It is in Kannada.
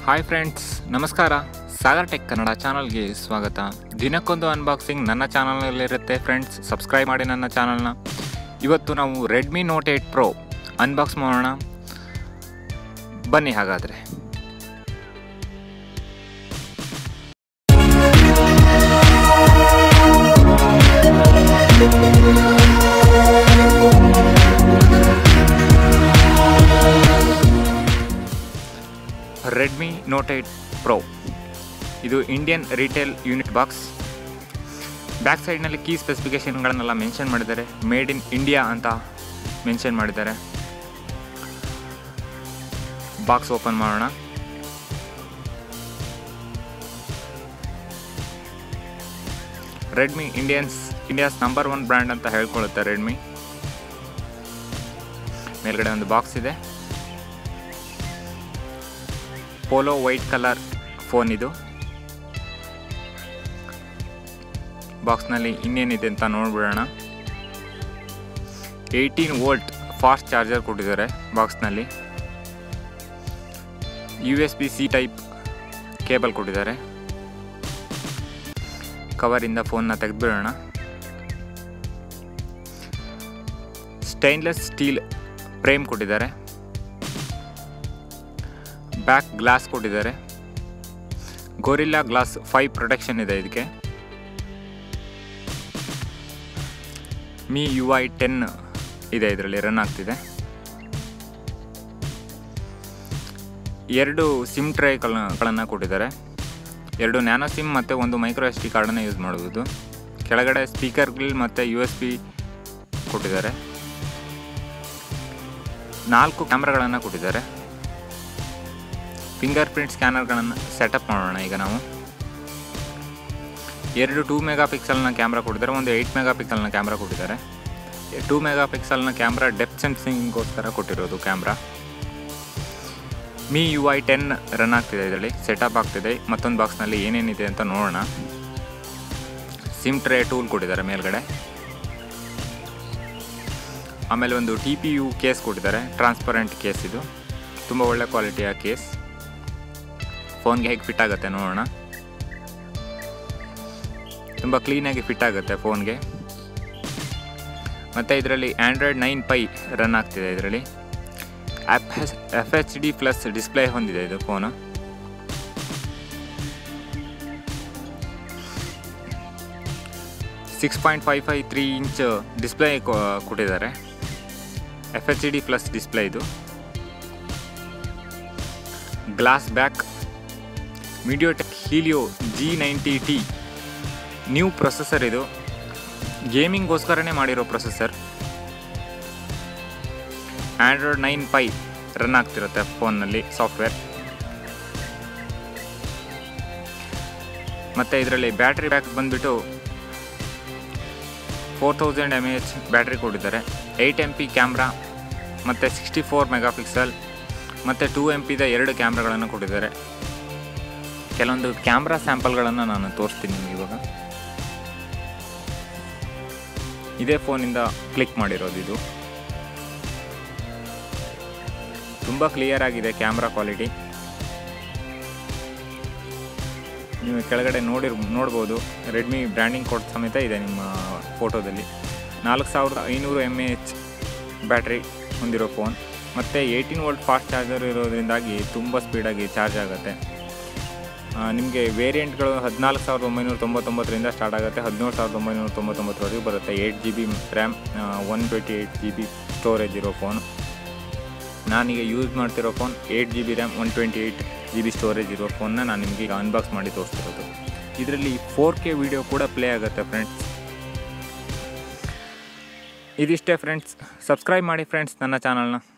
ಹಾಯ್ ಫ್ರೆಂಡ್ಸ್ ನಮಸ್ಕಾರ ಸಾಗರ್ ಟೆಕ್ ಕನ್ನಡ ಚಾನಲ್ಗೆ ಸ್ವಾಗತ ದಿನಕ್ಕೊಂದು ಅನ್ಬಾಕ್ಸಿಂಗ್ ನನ್ನ ಚಾನಲ್ನಲ್ಲಿರುತ್ತೆ ಫ್ರೆಂಡ್ಸ್ ಸಬ್ಸ್ಕ್ರೈಬ್ ಮಾಡಿ ನನ್ನ ಚಾನಲ್ನ ಇವತ್ತು ನಾವು Redmi Note eight Pro unbox ಮಾಡೋಣ ಬನ್ನಿ ಹಾಗಾದರೆ ರೆಡ್ಮಿ ನೋಟ್ ಏಯ್ಟ್ ಪ್ರೋ ಇದು Indian retail unit box back ಸೈಡ್ನಲ್ಲಿ ಕೀ ಸ್ಪೆಸಿಫಿಕೇಷನ್ಗಳನ್ನೆಲ್ಲ ಮೆನ್ಷನ್ ಮಾಡಿದ್ದಾರೆ ಮೇಡ್ ಇನ್ ಇಂಡಿಯಾ ಅಂತ ಮೆನ್ಷನ್ ಮಾಡಿದ್ದಾರೆ ಬಾಕ್ಸ್ ಓಪನ್ ಮಾಡೋಣ Redmi Indians India's number one brand ಅಂತ ಹೇಳ್ಕೊಳ್ಳುತ್ತೆ ರೆಡ್ಮಿ ಮೇಲ್ಗಡೆ ಒಂದು ಬಾಕ್ಸ್ ಇದೆ ಪೋಲೋ ವೈಟ್ ಕಲರ್ ಫೋನ್ ಇದು ಬಾಕ್ಸ್ನಲ್ಲಿ ಇನ್ನೇನಿದೆ ಅಂತ ನೋಡ್ಬಿಡೋಣ ಏಯ್ಟೀನ್ ವೋಲ್ಟ್ ಫಾಸ್ಟ್ ಚಾರ್ಜರ್ ಕೊಟ್ಟಿದ್ದಾರೆ ಬಾಕ್ಸ್ನಲ್ಲಿ U S B C type cable ಕೊಟ್ಟಿದ್ದಾರೆ ಕವರಿಂದ ಫೋನ್ನ ತೆಗೆದುಬಿಡೋಣ ಸ್ಟೈನ್ಲೆಸ್ ಸ್ಟೀಲ್ ಫ್ರೇಮ್ ಕೊಟ್ಟಿದ್ದಾರೆ ಬ್ಯಾಕ್ ಗ್ಲಾಸ್ ಕೊಟ್ಟಿದ್ದಾರೆ ಗೋರಿಲ್ಲಾ ಗ್ಲಾಸ್ ಫೈವ್ ಪ್ರೊಟೆಕ್ಷನ್ ಇದೆ ಇದಕ್ಕೆ ಮಿ ಯು ಐ ಟೆನ್ ಇದೆ ಇದರಲ್ಲಿ ರನ್ ಆಗ್ತಿದೆ ಎರಡು ಸಿಮ್ ಟ್ರೈಗಳನ್ನು ಕೊಟ್ಟಿದ್ದಾರೆ ಎರಡು ನ್ಯಾನೋ ಸಿಮ್ ಮತ್ತು ಒಂದು ಮೈಕ್ರೋ ಎಸ್ ಟಿ ಕಾರ್ಡನ್ನು ಯೂಸ್ ಮಾಡುವುದು ಕೆಳಗಡೆ ಸ್ಪೀಕರ್ಗಳು ಮತ್ತು ಯು ಎಸ್ ಬಿ ಕೊಟ್ಟಿದ್ದಾರೆ ನಾಲ್ಕು ಕ್ಯಾಮ್ರಾಗಳನ್ನು ಕೊಟ್ಟಿದ್ದಾರೆ ಫಿಂಗರ್ ಪ್ರಿಂಟ್ ಸ್ಕ್ಯಾನರ್ಗಳನ್ನು ಸೆಟಪ್ ಮಾಡೋಣ ಈಗ ನಾವು ಎರಡು ಟೂ ಮೆಗಾ ಪಿಕ್ಸಲ್ನ ಕ್ಯಾಮ್ರಾ ಕೊಟ್ಟಿದ್ದಾರೆ ಒಂದು ಏಯ್ಟ್ ಮೆಗಾ ಪಿಕ್ಸಲ್ನ ಕ್ಯಾಮ್ರಾ ಕೊಟ್ಟಿದ್ದಾರೆ ಟೂ ಮೆಗಾ ಪಿಕ್ಸಲ್ನ ಕ್ಯಾಮ್ರಾ ಡೆಪ್ ಸೆನ್ಸಿಂಗ್ಗೋಸ್ಕರ ಕೊಟ್ಟಿರೋದು camera Mi U I ten run ಆಗ್ತಿದೆ ಇದರಲ್ಲಿ ಸೆಟಪ್ ಆಗ್ತಿದೆ ಮತ್ತೊಂದು ಬಾಕ್ಸ್ನಲ್ಲಿ ಏನೇನಿದೆ ಅಂತ ನೋಡೋಣ ಸಿಮ್ ಟ್ರೇ ಟೂಲ್ ಕೊಟ್ಟಿದ್ದಾರೆ ಮೇಲ್ಗಡೆ ಆಮೇಲೆ ಒಂದು ಟಿ ಪಿ ಯು ಕೇಸ್ ಕೊಟ್ಟಿದ್ದಾರೆ ಟ್ರಾನ್ಸ್ಪರೆಂಟ್ ಕೇಸ್ ಇದು ತುಂಬ ಒಳ್ಳೆ ಕ್ವಾಲಿಟಿಯ ಕೇಸ್ ಫೋನ್ಗೆ ಹೇಗೆ ಫಿಟ್ ಆಗುತ್ತೆ ನೋಡೋಣ ತುಂಬ ಕ್ಲೀನಾಗಿ ಫಿಟ್ ಆಗುತ್ತೆ ಫೋನ್ಗೆ ಮತ್ತು ಇದರಲ್ಲಿ ಆ್ಯಂಡ್ರಾಯ್ಡ್ ನೈನ್ ಪೈ ರನ್ ಆಗ್ತಿದೆ ಇದರಲ್ಲಿ F S F H D plus display ಹೊಂದಿದೆ ಇದು phone six point five five three inch display ಕೊಟ್ಟಿದ್ದಾರೆ F H D plus display ಇದು glass back MediaTek Helio G ninety T new processor ಇದು ಗೇಮಿಂಗ್ಗೋಸ್ಕರನೇ ಮಾಡಿರೋ processor Android nine Pie run ಆಗ್ತಿರುತ್ತೆ ಫೋನ್ನಲ್ಲಿ ಸಾಫ್ಟ್ವೇರ್ ಮತ್ತು ಇದರಲ್ಲಿ ಬ್ಯಾಟ್ರಿ ಬ್ಯಾಕ್ ಬಂದುಬಿಟ್ಟು four thousand M A H battery ಕೊಟ್ಟಿದ್ದಾರೆ ಏಯ್ಟ್ ಎಮ್ ಪಿ ಕ್ಯಾಮ್ರಾ ಮತ್ತು ಸಿಕ್ಸ್ಟಿ ಫೋರ್ ಮೆಗಾ ಪಿಕ್ಸೆಲ್ ಮತ್ತು ಟೂ ಎಮ್ ಪಿದ ಎರಡು ಕ್ಯಾಮ್ರಾಗಳನ್ನು ಕೊಟ್ಟಿದ್ದಾರೆ ಕೆಲವೊಂದು ಕ್ಯಾಮ್ರಾ ಸ್ಯಾಂಪಲ್ಗಳನ್ನು ನಾನು ತೋರಿಸ್ತೀನಿ ನಿಮಗೆ ಇವಾಗ ಇದೇ ಫೋನಿಂದ ಕ್ಲಿಕ್ ಮಾಡಿರೋದು ಇದು ತುಂಬ ಕ್ಲಿಯರ್ ಆಗಿದೆ ಕ್ಯಾಮ್ರಾ ಕ್ವಾಲಿಟಿ ನೀವು ಕೆಳಗಡೆ ನೋಡಿರ್ ನೋಡ್ಬೋದು ರೆಡ್ಮಿ ಬ್ರ್ಯಾಂಡಿಂಗ್ ಕೋಡ್ ಸಮೇತ ಇದೆ ನಿಮ್ಮ ಫೋಟೋದಲ್ಲಿ ನಾಲ್ಕು ಸಾವಿರದ ಐನೂರು ಎಮ್ ಎ ಎಚ್ ಬ್ಯಾಟ್ರಿ ಹೊಂದಿರೋ ಫೋನ್ ಮತ್ತು ಏಯ್ಟೀನ್ ವೋಲ್ಟ್ ಫಾಸ್ಟ್ ಚಾರ್ಜರ್ ಇರೋದ್ರಿಂದಾಗಿ ತುಂಬ ಸ್ಪೀಡಾಗಿ ಚಾರ್ಜ್ ಆಗುತ್ತೆ ನಿಮಗೆ ವೇರಿಯಂಟ್ಗಳು ಹದಿನಾಲ್ಕು ಸಾವಿರದ ಒಂಬೈನೂರ ತೊಂಬತ್ತೊಂಬತ್ತರಿಂದ ಸ್ಟಾರ್ಟ್ ಆಗುತ್ತೆ ಹದಿನೇಳು ಸಾವಿರದ ಒಂಬೈನೂರ ತೊಂಬತ್ತೊಂಬತ್ತರವರೆಗೂ ಬರುತ್ತೆ eight G B RAM one twenty eight G B storage ಇರೋ ಫೋನ್ ನಾನೀಗ ಯೂಸ್ ಮಾಡ್ತಿರೋ phone eight G B RAM one twenty eight G B storage ಇರೋ ಫೋನ್ನ ನಾನು ನಿಮಗೆ ಈಗ ಅನ್ಬಾಕ್ಸ್ ಮಾಡಿ ತೋರಿಸ್ತಿರೋದು ಇದರಲ್ಲಿ ಫೋರ್ ಕೆ ವಿಡಿಯೋ ಕೂಡ ಪ್ಲೇ ಆಗುತ್ತೆ ಫ್ರೆಂಡ್ಸ್ ಇದಿಷ್ಟೇ ಫ್ರೆಂಡ್ಸ್ ಸಬ್ಸ್ಕ್ರೈಬ್ ಮಾಡಿ ಫ್ರೆಂಡ್ಸ್ ನನ್ನ ಚಾನಲ್ನ